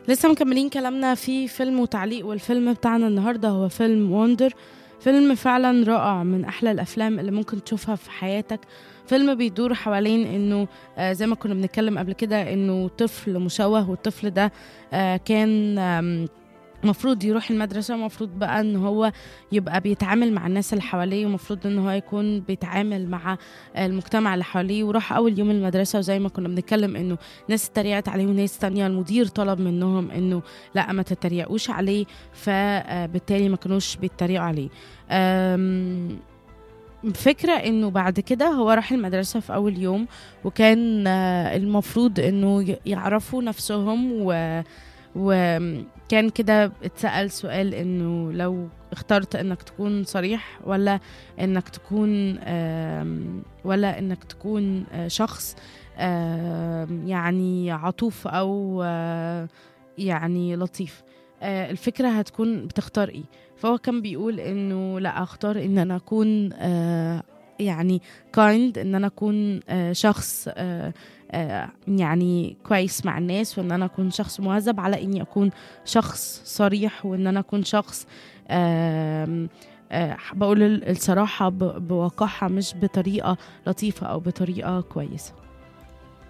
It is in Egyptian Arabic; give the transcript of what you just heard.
لسه مكملين كلامنا في فيلم وتعليق والفيلم بتاعنا النهارده هو فيلم وندر فيلم فعلا رائع من احلى الافلام اللي ممكن تشوفها في حياتك فيلم بيدور حوالين انه آه زي ما كنا بنتكلم قبل كده انه طفل مشوه والطفل ده آه كان آم مفروض يروح المدرسة مفروض بقى ان هو يبقى بيتعامل مع الناس اللي حواليه ومفروض ان هو يكون بيتعامل مع المجتمع اللي حواليه وراح اول يوم المدرسة وزي ما كنا بنتكلم انه ناس اتريقت عليه وناس تانية المدير طلب منهم انه لا ما تتريقوش عليه فبالتالي ما كانوش بيتريقوا عليه أم فكرة انه بعد كده هو راح المدرسة في اول يوم وكان آه، المفروض انه ي- يعرفوا نفسهم و وكان كده اتسأل سؤال انه لو اخترت انك تكون صريح ولا انك تكون آم، ولا انك تكون آه، شخص آم، يعني عطوف او آه، يعني لطيف آه، الفكرة هتكون بتختار ايه فهو كان بيقول انه لا اختار ان انا اكون آه، يعني كايند ان انا اكون آه، شخص آه، آه، يعني كويس مع الناس وان انا اكون شخص مهذب على اني اكون شخص صريح وان انا اكون شخص آم، آه، بقول ال- الصراحة ب- بوقاحة مش بطريقة لطيفة أو بطريقة كويسة